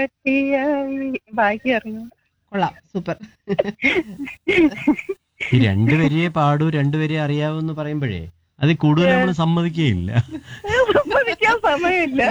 കാട്ടിയായി ബാക്കി അറിഞ്ഞു കൊള്ളാം സൂപ്പർ ഈ രണ്ടുപേരെയെ പാടൂ രണ്ടുപേരെ അറിയാവെന്ന് പറയുമ്പോഴേ അത് കൂടുതൽ നമ്മൾ സമ്മതിക്കുകയില്ല സമ്മതിക്കാൻ സമയമില്ല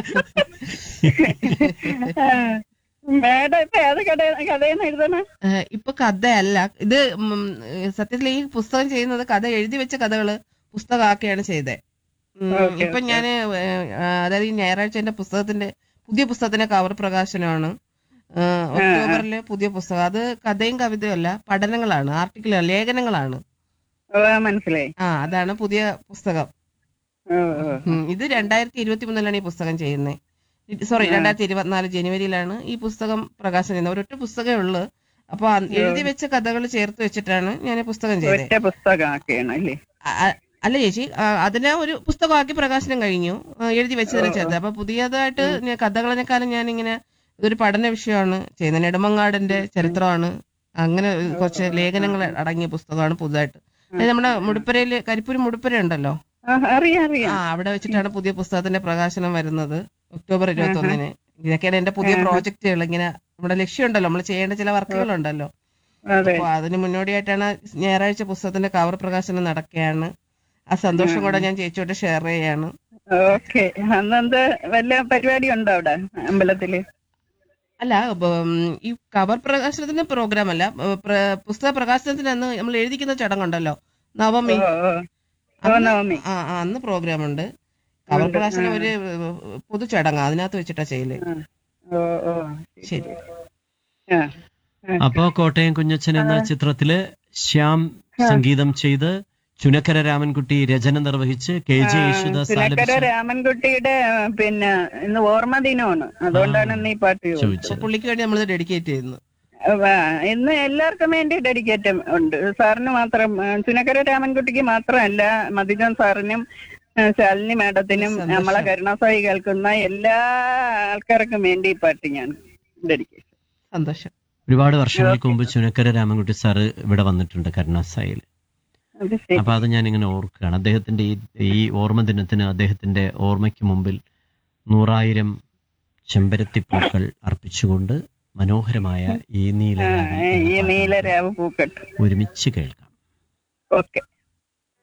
മേഡം ഇപ്പൊ ഏത് കട കഥയെന്ന് എഴുതണ ഏഹ് ഇപ്പൊ കഥയല്ല ഇത് ഉം, ഏഹ് സത്യത്തിൽ ഈ പുസ്തകം ചെയ്യുന്നത് കഥ എഴുതി വെച്ച കഥകള് പുസ്തകമാക്കിയാണ് ചെയ്തത് Okay, ഇപ്പൊ okay. ഞാന് ഏഹ്, ആ, അതായത് ഈ ഞായറാഴ്ച എന്റെ പുസ്തകത്തിന്റെ പുതിയ പുസ്തകത്തിന്റെ കവർ പ്രകാശനമാണ് ഏഹ്, ഒക്ടോബറിലെ പുതിയ പുസ്തകം അത് കഥയും കവിതയും അല്ല പഠനങ്ങളാണ് ആർട്ടിക്കിൾ ലേഖനങ്ങളാണ് ഓ മനസ്സിലായി ആ അതാണ് പുതിയ പുസ്തകം ഓ ഓ ഉം, ഇത് രണ്ടായിരത്തി ഇരുപത്തി മൂന്നിലാണ് ഈ പുസ്തകം ചെയ്യുന്നത് സോറി രണ്ടായിരത്തി ഇരുപത്തിനാല് ജനുവരിയിലാണ് ഈ പുസ്തകം പ്രകാശനം ചെയ്യുന്നത് ഒരൊറ്റ പുസ്തകമേ ഉള്ളു അപ്പൊ അ- എഴുതി വെച്ച കഥകൾ ചേർത്ത് വെച്ചിട്ടാണ് ഞാൻ ഈ പുസ്തകം ചെയ്തത് ഒറ്റ പുസ്തകമാക്കിയാണ് അല്ലേ അ- അ- അല്ല ചേച്ചി ആ, അതിനെ ഒരു പുസ്തകമാക്കി പ്രകാശനം കഴിഞ്ഞു ആ, എഴുതി വെച്ചതിനെ ചേർത്ത് അപ്പൊ പുതിയതായിട്ട് ഞാൻ കഥകളെക്കാളും ഞാൻ ഇങ്ങനെ ഇതൊരു പഠന വിഷയമാണ് ചെയ്യുന്നത് നെടുമങ്ങാടിന്റെ ചരിത്രമാണ് അങ്ങനെ ഒരു കുറച്ച് ലേഖനങ്ങൾ അടങ്ങിയ പുസ്തകമാണ് പുതുതായിട്ട് അതായത് നമ്മുടെ മുടിപ്പുരയില് കരിപ്പൂര് മുടിപ്പുര ഉണ്ടല്ലോ ആ, അറിയാം അറിയാം ആ അവിടെ വെച്ചിട്ടാണ് പുതിയ പുസ്തകത്തിന്റെ പ്രകാശനം വരുന്നത് ഒക്ടോബർ ഇരുപത്തി ഒന്നിന് ഇതൊക്കെയാണ് എന്റെ പുതിയ പ്രോജക്റ്റുകൾ ഇങ്ങനെ നമ്മുടെ ലക്ഷ്യമുണ്ടല്ലോ നമ്മൾ ചെയ്യേണ്ട ചില വർക്കുകളുണ്ടല്ലോ അതെ അപ്പൊ അതിന് മുന്നോടിയായിട്ടാണ് ഞായറാഴ്ച പുസ്തകത്തിന്റെ കവർ പ്രകാശനം നടക്കുകയാണ് ആ സന്തോഷം കൂടെ ഞാൻ ചേച്ചിയോട് ഷെയർ ചെയ്യാണ് ഓക്കെ അന്നെന്ത് വല്ല പരിപാടി ഉണ്ടോ അവിടെ അമ്പലത്തില് അല്ല ഉം, ഈ കവർ പ്രകാശനത്തിന്റെ പ്രോഗ്രാം അല്ല ഉം, പ്ര- പുസ്തക പ്രകാശനത്തിന് അന്ന് നമ്മൾ എഴുതിക്കുന്ന ചടങ്ങുണ്ടല്ലോ നവമി ഓ ഓ ഓ നവമി ആ ആ, അന്ന് പ്രോഗ്രാം ഉണ്ട് കവർ ഉണ്ട്, പ്രകാശനം ആ. ഒരു പൊതു ചടങ്ങ് അതിനകത്ത് വെച്ചിട്ടാ ചെയ്യല് ഓ ഓ ശരി ആ അപ്പോ കോട്ടയം കുഞ്ഞച്ചൻ എന്ന ചിത്രത്തില് ശ്യാം സംഗീതം ചെയ്ത് ചുനക്കര രാമൻകുട്ടി രചന നിർവഹിച്ച് കെ ജെ യേശുദാസ് ചുനക്കര ആലപിച്ച രാമൻകുട്ടിയുടെ ആ, പിന്നെ ഇന്ന് ഓർമ്മ ദിനമാണ് അതുകൊണ്ടാണ് ഇന്ന് ഈ പാട്ട് ചോദിച്ചത്. അപ്പൊ ചോദിച്ചത് പുള്ളിക്ക് വേണ്ടി നമ്മൾ ഡെഡിക്കേറ്റ് ചെയ്യുന്നു ആ, ഇന്ന് എല്ലാവർക്കും വേണ്ടി ഡെഡിക്കേറ്റ് ഉണ്ട് സാറിന് മാത്രം ആ, ചുനക്കര രാമൻകുട്ടിക്ക് മാത്രമല്ല മധുജൻ സാറിനും ആ, ശാലിനി മാഡത്തിനും സന്തോഷം. നമ്മളെ കരുണാസായി കേൾക്കുന്ന എല്ലാ ആൾക്കാർക്കും വേണ്ടി ഈ പാട്ട് ഞാൻ ഡെഡിക്കേറ്റ് സന്തോഷം ഒരുപാട് വർഷങ്ങൾക്ക് മുമ്പ് ചുനക്കര രാമൻകുട്ടി സാറ് ഇവിടെ വന്നിട്ടുണ്ട് കരുണാസായിൽ അത് ശരി അപ്പൊ അത് ഞാൻ ഇങ്ങനെ ഓർക്കുകയാണ് അദ്ദേഹത്തിന്റെ ഈ ഈ ഓർമ്മ ദിനത്തിന് അദ്ദേഹത്തിന്റെ ഓർമ്മയ്ക്ക് മുമ്പിൽ നൂറായിരം ചെമ്പരത്തിപ്പൂക്കൾ അർപ്പിച്ചുകൊണ്ട് മനോഹരമായ ഈ നീല ആ, ഈ നീലരാവ് പൂക്കട്ട് ഒരുമിച്ച് കേൾക്കാം ഓക്കെ